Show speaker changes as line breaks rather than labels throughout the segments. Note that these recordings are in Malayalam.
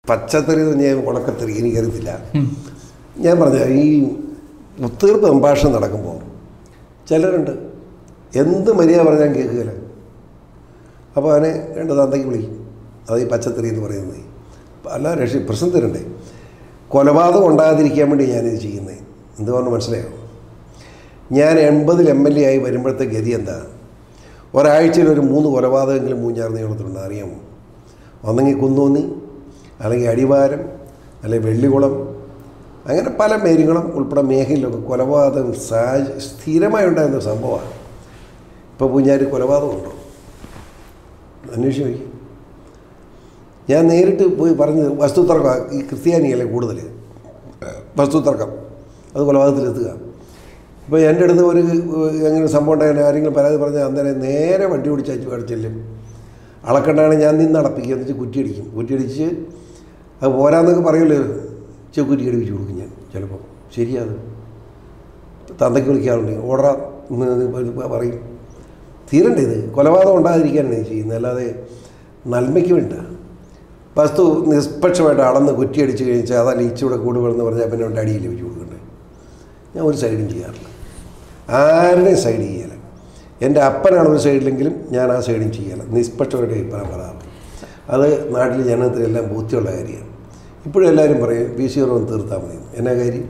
പച്ചത്തെറി ഞാൻ ഉണക്കത്തെറി എനിക്കറിയത്തില്ല ഞാൻ പറഞ്ഞ ഈ ഒത്തീർപ്പ് സംഭാഷണം നടക്കുമ്പോൾ ചിലരുണ്ട് എന്ത് മര്യാദ പറഞ്ഞാൽ കേൾക്കുകയില്ല അപ്പോൾ അവനെ രണ്ട് തന്തയ്ക്ക് വിളിക്കും അത് ഈ പച്ചത്തെറി എന്ന് പറയുന്നത് അല്ല രക്ഷ പ്രശ്നം തരണ്ടേ കൊലപാതകം ഉണ്ടാകാതിരിക്കാൻ വേണ്ടി ഞാനിത് ചെയ്യുന്നത് എന്തുകൊണ്ട് മനസ്സിലായോ ഞാൻ എൺപതിൽ എം എൽ എ ആയി വരുമ്പോഴത്തെ ഗതി എന്താ ഒരാഴ്ചയിൽ ഒരു മൂന്ന് കൊലപാതകമെങ്കിലും മൂഞ്ഞാർ നീളത്തിലുണ്ട് അറിയാമോ ഒന്നെങ്കിൽ കുന്നൂന്നി അല്ലെങ്കിൽ അടിവാരം അല്ലെങ്കിൽ വെള്ളികുളം അങ്ങനെ പല മേരുകളും ഉൾപ്പെടെ മേഖലയിലൊക്കെ കൊലപാതകം സാ സ്ഥിരമായി ഉണ്ടായിരുന്ന സംഭവമാണ് ഇപ്പോൾ പൂഞ്ഞാരി കൊലപാതകമുണ്ടോ അന്വേഷിച്ച് നോക്കി ഞാൻ നേരിട്ട് പോയി പറഞ്ഞ് വസ്തുതർക്കം ഈ ക്രിസ്ത്യാനിയല്ലേ കൂടുതൽ വസ്തുതർക്കം അത് കൊലപാതകത്തിലെത്തുക ഇപ്പോൾ എൻ്റെ അടുത്ത് ഒരു എങ്ങനെ സംഭവം ഉണ്ടായാലും ആരെങ്കിലും പരാതി പറഞ്ഞാൽ അന്നേരം നേരെ വണ്ടി ഓടിച്ച് അയച്ചു അടിച്ചെല്ലും അളക്കണ്ടാണ് ഞാൻ നിന്ന് അടപ്പിക്കുക എന്നിട്ട് കുറ്റിയടിക്കും കുറ്റിയടിച്ച് അത് പോരാന്നൊക്കെ പറയുമല്ലോ ചെ കുറ്റി അടിപ്പിച്ച് കൊടുക്കും ഞാൻ ചിലപ്പോൾ ശരിയാത് തന്തയ്ക്ക് വിളിക്കാറുണ്ട് ഓർഡറാ എന്ന് പറയും തീരണ്ടേ ഇത് കൊലപാതകം ഉണ്ടാകാതിരിക്കാനാണ് ഇത് ചെയ്യുന്നത് അല്ലാതെ നന്മയ്ക്ക് വേണ്ട വസ്തു നിഷ്പക്ഷമായിട്ട് അളന്ന് കുറ്റിയടിച്ച് കഴിച്ചാൽ അതല്ല ഇച്ചിവിടെ കൂടുകളെന്ന് പറഞ്ഞാൽ പിന്നെ കൊണ്ട് അടിയിൽ വെച്ച് കൊടുക്കണ്ടേ ഞാൻ ഒരു സൈഡും ചെയ്യാറില്ല ആരുടെയും സൈഡ് ചെയ്യല എൻ്റെ അപ്പനാണ് ഒരു സൈഡിലെങ്കിലും ഞാൻ ആ സൈഡും ചെയ്യല നിഷ്പക്ഷമായിട്ട് അഭിപ്രായം പറയാറ് അത് നാട്ടിലെ ജനത്തിനെല്ലാം ബോധ്യമുള്ള കാര്യമാണ് ഇപ്പോഴും എല്ലാവരും പറയും പി സി ഒന്ന് തീർത്താൽ മതി എന്നാ കാര്യം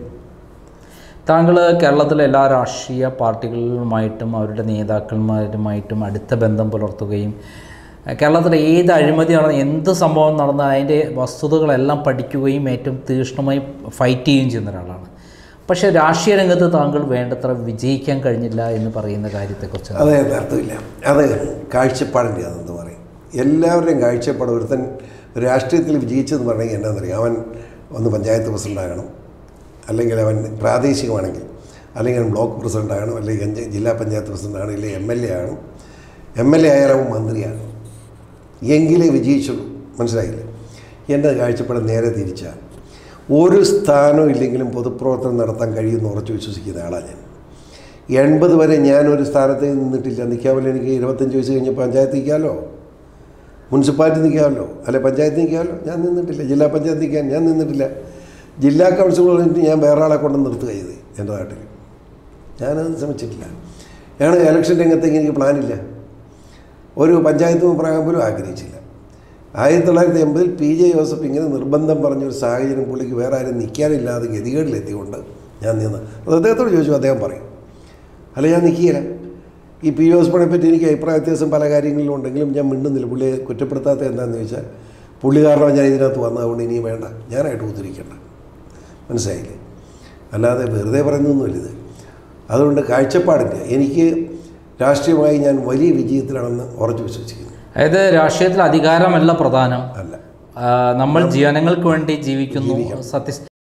താങ്കൾ കേരളത്തിലെ എല്ലാ രാഷ്ട്രീയ പാർട്ടികളുമായിട്ടും അവരുടെ നേതാക്കന്മാരുമായിട്ടും അടുത്ത ബന്ധം പുലർത്തുകയും അഹ് കേരളത്തിലെ ഏത് അഴിമതി നടന്ന എന്ത് സംഭവം നടന്ന അതിൻ്റെ വസ്തുതകളെല്ലാം പഠിക്കുകയും ഏറ്റവും തീക്ഷ്ണമായി ഫൈറ്റ് ചെയ്യുകയും ചെയ്യുന്ന ഒരാളാണ് പക്ഷേ രാഷ്ട്രീയ രംഗത്ത് താങ്കൾ വേണ്ടത്ര വിജയിക്കാൻ കഴിഞ്ഞില്ല എന്ന് പറയുന്ന കാര്യത്തെക്കുറിച്ച്
അത് അർത്ഥമില്ല അത് കാഴ്ചപ്പാടിൻ്റെ അതെന്ന് പറയും എല്ലാവരുടെയും കാഴ്ചപ്പാട് ഒരുത്തൻ രാഷ്ട്രീയത്തിൽ വിജയിച്ചെന്ന് പറഞ്ഞെങ്കിൽ എന്നാണെന്നറിയാം അവൻ ഒന്ന് പഞ്ചായത്ത് പ്രസിഡൻ്റ് ആകണം അല്ലെങ്കിൽ അവൻ പ്രാദേശികമാണെങ്കിൽ അല്ലെങ്കിൽ അവൻ ബ്ലോക്ക് പ്രസിഡൻ്റ് ആകണം അല്ലെങ്കിൽ പഞ്ചായ- ജില്ലാ പഞ്ചായത്ത് പ്രസിഡൻ്റ് ആണ് അല്ലെങ്കിൽ എം എൽ എ ആണ് എം എൽ എ ആയാൽ അവൻ മന്ത്രിയാണ് എങ്കിലേ വിജയിച്ചുള്ളൂ മനസ്സിലായില്ലേ എൻ്റെ കാഴ്ചപ്പാട് നേരെ തിരിച്ചാണ് ഒരു സ്ഥാനവും ഇല്ലെങ്കിലും പൊതുപ്രവർത്തനം നടത്താൻ കഴിയുമെന്ന് ഉറച്ചു വിശ്വസിക്കുന്ന ആളാണ് ഞാൻ എൺപത് വരെ ഞാനൊരു സ്ഥാനത്ത് നിന്നിട്ടില്ല നിൽക്കാമല്ലോ എനിക്ക് ഇരുപത്തഞ്ച് വയസ്സ് കഴിഞ്ഞ് പഞ്ചായത്ത് നിൽക്കാമല്ലോ മുനിസിപ്പാലിറ്റി നിൽക്കാമല്ലോ അല്ലെ പഞ്ചായത്ത് നിൽക്കാമല്ലോ ഞാൻ നിന്നിട്ടില്ല ജില്ലാ പഞ്ചായത്ത് നിൽക്കാൻ ഞാൻ നിന്നിട്ടില്ല ജില്ലാ കൗൺസിൽ കഴിഞ്ഞിട്ട് ഞാൻ വേറെ ആളെ കൊണ്ട് നിർത്തുക ചെയ്ത് എൻ്റെ നാട്ടിൽ ഞാനത് ശ്രമിച്ചിട്ടില്ല ഞാൻ ഇലക്ഷൻ രംഗത്തേക്ക് എനിക്ക് പ്ലാനില്ല ഒരു പഞ്ചായത്ത് മെമ്പറാകാൻ പോലും ആഗ്രഹിച്ചില്ല ആയിരത്തി തൊള്ളായിരത്തി എൺപതിൽ പി ജെ ജോസഫ് ഇങ്ങനെ നിർബന്ധം പറഞ്ഞൊരു സാഹചര്യം പുള്ളിക്ക് വേറെ ആരും നിൽക്കാനില്ലാതെ ഗതികേടിലെത്തിക്കൊണ്ട് ഞാൻ നിന്ന് അത് അദ്ദേഹത്തോട് ചോദിച്ചു അദ്ദേഹം പറയും അല്ല ഞാൻ നിൽക്കുകയില്ല ഈ പി ജോസഫിനെ പറ്റി എനിക്ക് അഭിപ്രായ വ്യത്യാസം പല കാര്യങ്ങളിലും ഉണ്ടെങ്കിലും ഞാൻ മിണ്ടുന്നില്ല പുള്ളിയെ കുറ്റപ്പെടുത്താത്ത എന്താണെന്ന് ചോദിച്ചാൽ പുള്ളി കാരണം ഞാൻ ഇതിനകത്ത് വന്നതുകൊണ്ട് ഇനിയും വേണ്ട ഞാനായിട്ട് ഉദ്ധരിക്കണ്ട മനസ്സിലായില്ലേ അല്ലാതെ വെറുതെ പറയുന്നൊന്നുമില്ല ഇത് അതുകൊണ്ട് കാഴ്ചപ്പാടില്ല എനിക്ക് രാഷ്ട്രീയമായി ഞാൻ വലിയ വിജയത്തിലാണെന്ന് ഉറച്ചു വിശ്വസിക്കുന്നു
അതായത് രാഷ്ട്രീയത്തിൽ അധികാരമല്ല പ്രധാനം
അല്ല
ആ, നമ്മൾ ജനങ്ങൾക്ക് വേണ്ടി ജീവിക്കുന്നു സത്യ